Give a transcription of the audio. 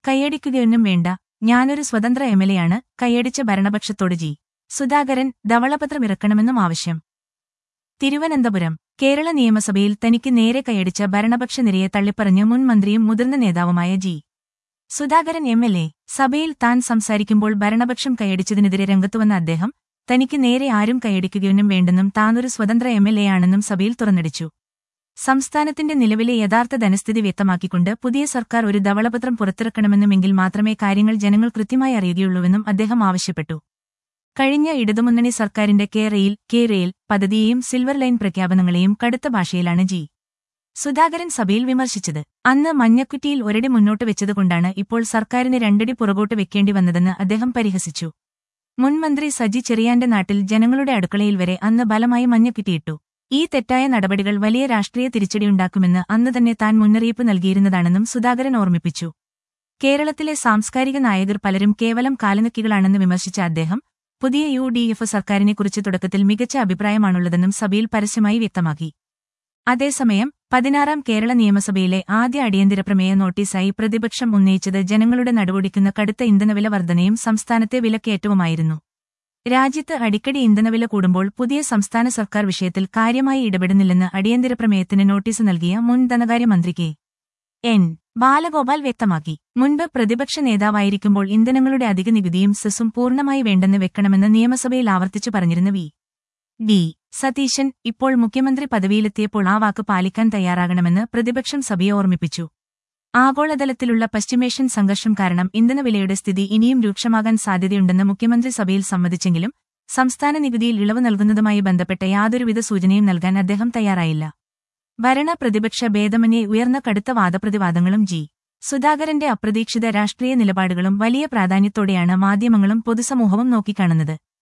കൈയടിക്കുകയൊന്നും വേണ്ട ഞാനൊരു സ്വതന്ത്ര എംഎൽഎയാണ് കൈയടിച്ച ഭരണപക്ഷത്തോട് ജി സുധാകരൻ ധവളപത്രമിറക്കണമെന്നും ആവശ്യം തിരുവനന്തപുരം കേരള നിയമസഭയിൽ തനിക്ക് നേരെ കൈയടിച്ച ഭരണപക്ഷ നിരയെ തള്ളിപ്പറഞ്ഞ് മുൻ മന്ത്രിയും മുതിർന്ന നേതാവുമായ G Sudhakaran M L A സഭയിൽ താൻ സംസാരിക്കുമ്പോൾ ഭരണപക്ഷം കൈയടിച്ചതിനെതിരെ രംഗത്തുവന്ന അദ്ദേഹം തനിക്ക് നേരെ ആരും കൈയടിക്കുകയൊന്നും വേണ്ടെന്നും താനൊരു സ്വതന്ത്ര എം എൽ എ ആണെന്നും സഭയിൽ തുറന്നടിച്ചു സംസ്ഥാനത്തിന്റെ നിലവിലെ യഥാർത്ഥ ധനസ്ഥിതി വ്യക്തമാക്കിക്കൊണ്ട് പുതിയ സർക്കാർ ഒരു ധവളപത്രം പുറത്തിറക്കണമെന്നുമെങ്കിൽ മാത്രമേ കാര്യങ്ങൾ ജനങ്ങൾ കൃത്യമായി അറിയുകയുള്ളൂവെന്നും അദ്ദേഹം ആവശ്യപ്പെട്ടു കഴിഞ്ഞ ഇടതുമുന്നണി സർക്കാരിന്റെ കെ റെയിൽ കെ റെയിൽ പദ്ധതിയെയും സിൽവർ ലൈൻ പ്രഖ്യാപനങ്ങളെയും കടുത്ത ഭാഷയിലാണ് ജി സുധാകരൻ സഭയിൽ വിമർശിച്ചത് അന്ന് മഞ്ഞക്കുറ്റിയിൽ ഒരടി മുന്നോട്ട് വെച്ചതുകൊണ്ടാണ് ഇപ്പോൾ സർക്കാരിന് രണ്ടടി പുറകോട്ട് വെക്കേണ്ടി വന്നതെന്ന് അദ്ദേഹം പരിഹസിച്ചു മുൻമന്ത്രി സജി ചെറിയാന്റെ നാട്ടിൽ ജനങ്ങളുടെ അടുക്കളയിൽ വരെ അന്ന് ബലമായി മഞ്ഞക്കുറ്റിയിട്ടു ഈ തെറ്റായ നടപടികൾ വലിയ രാഷ്ട്രീയ തിരിച്ചടിയുണ്ടാക്കുമെന്ന് അന്ന് തന്നെ താൻ മുന്നറിയിപ്പ് നൽകിയിരുന്നതാണെന്നും സുധാകരൻ ഓർമ്മിപ്പിച്ചു കേരളത്തിലെ സാംസ്കാരിക നായകർ പലരും കേവലം കാലനക്കികളാണെന്ന് വിമർശിച്ച അദ്ദേഹം പുതിയ യു ഡി എഫ് സർക്കാരിനെക്കുറിച്ച് തുടക്കത്തിൽ മികച്ച അഭിപ്രായമാണുള്ളതെന്നും സഭയിൽ പരസ്യമായി വ്യക്തമാക്കി അതേസമയം പതിനാറാം കേരള നിയമസഭയിലെ ആദ്യ അടിയന്തര പ്രമേയ നോട്ടീസായി പ്രതിപക്ഷം ഉന്നയിച്ചത് ജനങ്ങളുടെ നടുവൊടിക്കുന്ന കടുത്ത ഇന്ധനവില വർധനയും സംസ്ഥാനത്തെ വിലക്കയറ്റവുമായിരുന്നു രാജ്യത്ത് അടിക്കടി ഇന്ധനവില കൂടുമ്പോൾ പുതിയ സംസ്ഥാന സർക്കാർ വിഷയത്തിൽ കാര്യമായി ഇടപെടുന്നില്ലെന്ന് അടിയന്തര പ്രമേയത്തിന് നോട്ടീസ് നൽകിയ മുൻ ധനകാര്യമന്ത്രി കെ എൻ ബാലഗോപാൽ വ്യക്തമാക്കി മുൻപ് പ്രതിപക്ഷ നേതാവായിരിക്കുമ്പോൾ ഇന്ധനങ്ങളുടെ അധിക നികുതിയും സെസും പൂർണ്ണമായി വേണ്ടെന്ന് വെക്കണമെന്ന് നിയമസഭയിൽ ആവർത്തിച്ചു പറഞ്ഞിരുന്ന വി ഡി സതീശൻ ഇപ്പോൾ മുഖ്യമന്ത്രി പദവിയിലെത്തിയപ്പോൾ ആ വാക്ക് പാലിക്കാൻ തയ്യാറാകണമെന്ന് പ്രതിപക്ഷം സഭയെ ഓർമ്മിപ്പിച്ചു ആഗോളതലത്തിലുള്ള പശ്ചിമേഷ്യൻ സംഘർഷം കാരണം ഇന്ധനവിലയുടെ സ്ഥിതി ഇനിയും രൂക്ഷമാകാൻ സാധ്യതയുണ്ടെന്ന് മുഖ്യമന്ത്രി സഭയിൽ സമ്മതിച്ചെങ്കിലും സംസ്ഥാന നികുതിയിൽ ഇളവ് നൽകുന്നതുമായി ബന്ധപ്പെട്ട യാതൊരുവിധ സൂചനയും നൽകാൻ അദ്ദേഹം തയ്യാറായില്ല ഭരണ പ്രതിപക്ഷ ഭേദമന്യേ ഉയർന്ന കടുത്ത വാദപ്രതിവാദങ്ങളും ജി സുധാകരന്റെ അപ്രതീക്ഷിത രാഷ്ട്രീയ നിലപാടുകളും വലിയ പ്രാധാന്യത്തോടെയാണ് മാധ്യമങ്ങളും പൊതുസമൂഹവും നോക്കിക്കാണുന്നത്